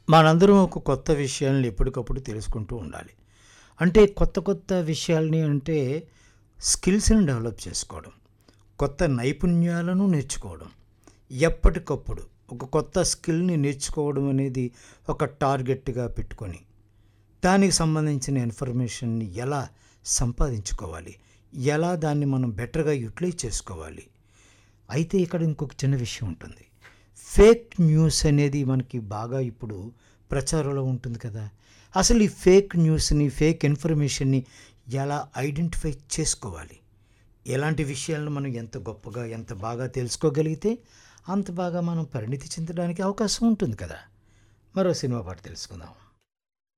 మనందరం ఒక కొత్త విషయాలను ఎప్పటికప్పుడు తెలుసుకుంటూ ఉండాలి అంటే కొత్త కొత్త విషయాల్ని అంటే స్కిల్స్ని డెవలప్ చేసుకోవడం కొత్త నైపుణ్యాలను నేర్చుకోవడం ఎప్పటికప్పుడు ఒక కొత్త స్కిల్ని నేర్చుకోవడం అనేది ఒక టార్గెట్గా పెట్టుకొని దానికి సంబంధించిన ఇన్ఫర్మేషన్ని ఎలా సంపాదించుకోవాలి ఎలా దాన్ని మనం బెటర్గా యూటిలైజ్ చేసుకోవాలి అయితే ఇక్కడ ఇంకొక చిన్న విషయం ఉంటుంది ఫేక్ న్యూస్ అనేది మనకి బాగా ఇప్పుడు ప్రచారంలో ఉంటుంది కదా అసలు ఈ ఫేక్ న్యూస్ని ఫేక్ ఇన్ఫర్మేషన్ని ఎలా ఐడెంటిఫై చేసుకోవాలి ఎలాంటి విషయాలను మనం ఎంత గొప్పగా ఎంత బాగా తెలుసుకోగలిగితే అంత బాగా మనం పరిణితి చెందడానికి అవకాశం ఉంటుంది కదా మరో సినిమా పాట తెలుసుకుందాం